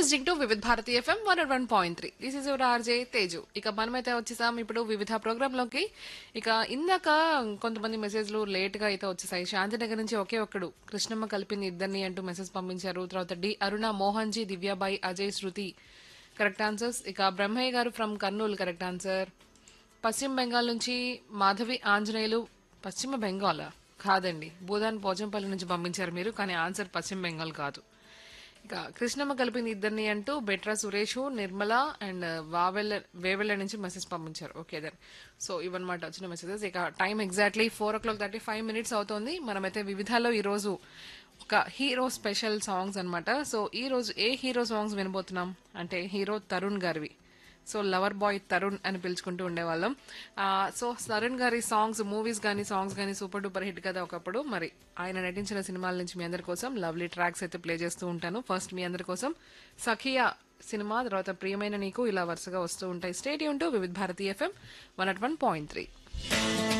listening to Vividh Bharati FM one one point three this is your RJ Teju ఇక మనమైతే వచ్చేసాం ఇప్పుడు వివిధ ప్రోగ్రామ్ లోకి ఇక ఇందాక కొంతమంది మెసేజ్లు లేట్ గా అయితే వచ్చేసాయి శాంతినగర్ నుంచి ఒకే ఒక్కడు కృష్ణమ్మ కలిపింది ఇద్దరిని అంటూ మెసేజ్ పంపించారు తర్వాత D Aruna Mohan ji Divyabai Ajay Shruti correct answers ఇక బ్రహ్మయ్య గారు ఫ్రమ్ కర్నూలు కరెక్ట్ ఆన్సర్ పశ్చిమ బెంగాల్ నుంచి మాధవి ఆంజనేయులు పశ్చిమ బెంగాల్ కాదండి భూదాన్ పోచంపల్లి నుంచి పంపించారు మీరు కానీ ఆన్సర్ పశ్చిమ బెంగాల్ కాదు ఇక కృష్ణమ్మ కలిపింది ఇద్దరిని అంటూ బెట్రా సురేష్ నిర్మల అండ్ వావెల్ల వేవెల్ల నుంచి మెసేజ్ పంపించారు ఓకే దెన్ సో ఇవన్నమాట వచ్చిన మెసేజెస్ ఇక time exactly four o'clock thirty five minutes అవుతోంది మనమైతే వివిధాలో ఈరోజు ఒక హీరో స్పెషల్ సాంగ్స్ అన్నమాట సో ఈ రోజు ఏ హీరో సాంగ్స్ వినబోతున్నాం అంటే హీరో తరుణ్ గారివి సో లవర్ బాయ్ తరుణ్ అని పిలుచుకుంటూ ఉండేవాళ్ళం ఆ, సో తరుణ్ గారి సాంగ్స్ మూవీస్ కానీ సాంగ్స్ కానీ సూపర్ డూపర్ హిట్ కదా ఒకప్పుడు మరి ఆయన నటించిన సినిమాల నుంచి మీ అందరి కోసం లవ్లీ ట్రాక్స్ అయితే ప్లే చేస్తూ ఉంటాను ఫస్ట్ మీ అందరి కోసం సఖియా సినిమా తర్వాత ప్రియమైన నీకు ఇలా వరుసగా వస్తూ ఉంటాయి stay tuned to Vividh Bharati FM one at one point three